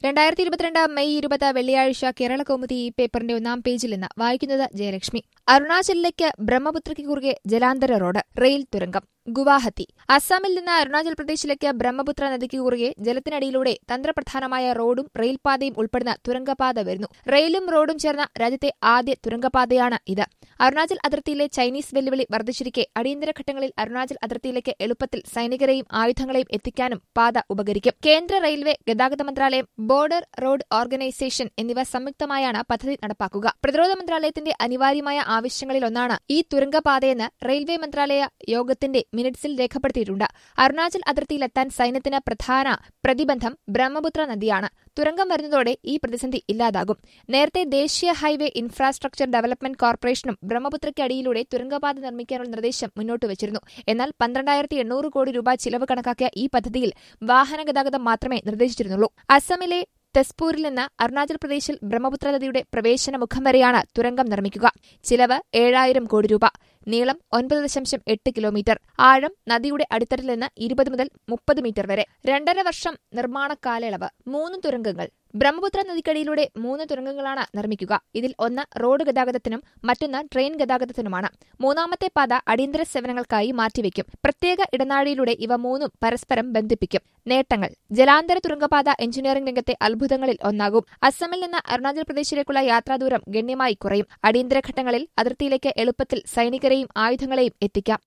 രണ്ടായിരത്തി ഇരുപത്തിരണ്ട് മെയ് ഇരുപത് വെള്ളിയാഴ്ച കേരള കൗമുദി ഈ പേപ്പറിന്റെ ഒന്നാം പേജിൽ നിന്ന് വായിക്കുന്നത് ജയലക്ഷ്മി അരുണാചലിലേക്ക് ബ്രഹ്മപുത്രയ്ക്ക് കുറുകെ ജലാന്തര റോഡ് റെയിൽ തുരങ്കം ഗുവാഹത്തി അസാമിൽ നിന്ന് അരുണാചൽ പ്രദേശിലേക്ക് ബ്രഹ്മപുത്ര നദിക്ക് കുറുകെ ജലത്തിനടിയിലൂടെ തന്ത്രപ്രധാനമായ റോഡും റെയിൽപാതയും ഉൾപ്പെടുന്ന തുരങ്കപാത വരുന്നു റെയിലും റോഡും ചേർന്ന രാജ്യത്തെ ആദ്യ തുരങ്കപാതയാണ് ഇത് അരുണാചൽ അതിർത്തിയിലെ ചൈനീസ് വെല്ലുവിളി വർദ്ധിച്ചിരിക്കെ അടിയന്തര ഘട്ടങ്ങളിൽ അരുണാചൽ അതിർത്തിയിലേക്ക് എളുപ്പത്തിൽ സൈനികരെയും ആയുധങ്ങളെയും എത്തിക്കാനും പാത ഉപകരിക്കും കേന്ദ്ര റെയിൽവേ ഗതാഗത മന്ത്രാലയം ബോർഡർ റോഡ് ഓർഗനൈസേഷൻ എന്നിവ സംയുക്തമായാണ് പദ്ധതി നടപ്പാക്കുക പ്രതിരോധ മന്ത്രാലയത്തിന്റെ അനിവാര്യമായ ആവശ്യങ്ങളിലൊന്നാണ് ഈ തുരങ്കപാതയെന്ന് റെയിൽവേ മന്ത്രാലയ യോഗത്തിന്റെ മിനിറ്റ്സിൽ രേഖപ്പെടുത്തിയിട്ടുണ്ട് അരുണാചൽ അതിർത്തിയിലെത്താൻ സൈന്യത്തിന് പ്രധാന പ്രതിബന്ധം ബ്രഹ്മപുത്ര നദിയാണ് തുരങ്കം വരുന്നതോടെ ഈ പ്രതിസന്ധി ഇല്ലാതാകും നേരത്തെ ദേശീയ ഹൈവേ ഇൻഫ്രാസ്ട്രക്ചർ ഡെവലപ്മെന്റ് കോർപ്പറേഷനും ബ്രഹ്മപുത്രയ്ക്കടിയിലൂടെ തുരങ്കപാത നിർമ്മിക്കാനുള്ള നിർദ്ദേശം മുന്നോട്ട് വച്ചിരുന്നു എന്നാൽ പന്ത്രണ്ടായിരത്തി എണ്ണൂറ് കോടി രൂപ ചിലവ് കണക്കാക്കിയ ഈ പദ്ധതിയിൽ വാഹന ഗതാഗതം മാത്രമേ നിർദ്ദേശിച്ചിരുന്നുള്ളൂ അസമിലെ തെസ്പൂരിൽ നിന്ന് അരുണാചൽ പ്രദേശിൽ ബ്രഹ്മപുത്ര നദിയുടെ പ്രവേശന മുഖം വരെയാണ് തുരങ്കം നിർമ്മിക്കുക ചിലവ് ഏഴായിരം കോടി രൂപ നീളം ഒൻപത് ദശാംശം എട്ട് കിലോമീറ്റർ ആഴം നദിയുടെ അടിത്തട്ടിൽ നിന്ന് ഇരുപത് മുതൽ മുപ്പത് മീറ്റർ വരെ രണ്ടര വർഷം നിർമ്മാണ കാലയളവ് മൂന്ന് തുരങ്കങ്ങൾ ബ്രഹ്മപുത്ര നദിക്കടിയിലൂടെ മൂന്ന് തുരങ്കങ്ങളാണ് നിർമ്മിക്കുക ഇതിൽ ഒന്ന് റോഡ് ഗതാഗതത്തിനും മറ്റൊന്ന് ട്രെയിൻ ഗതാഗതത്തിനുമാണ് മൂന്നാമത്തെ പാത അടിയന്തര സേവനങ്ങൾക്കായി മാറ്റിവെക്കും പ്രത്യേക ഇടനാഴിയിലൂടെ ഇവ മൂന്നും പരസ്പരം ബന്ധിപ്പിക്കും നേട്ടങ്ങൾ ജലാന്തര തുരങ്കപാത എഞ്ചിനീയറിംഗ് രംഗത്തെ അത്ഭുതങ്ങളിൽ ഒന്നാകും അസമിൽ നിന്ന് അരുണാചൽ പ്രദേശിലേക്കുള്ള യാത്രാദൂരം ഗണ്യമായി കുറയും അടിയന്തര ഘട്ടങ്ങളിൽ അതിർത്തിയിലേക്ക് എളുപ്പത്തിൽ സൈനികരെയും ആയുധങ്ങളെയും എത്തിക്കാം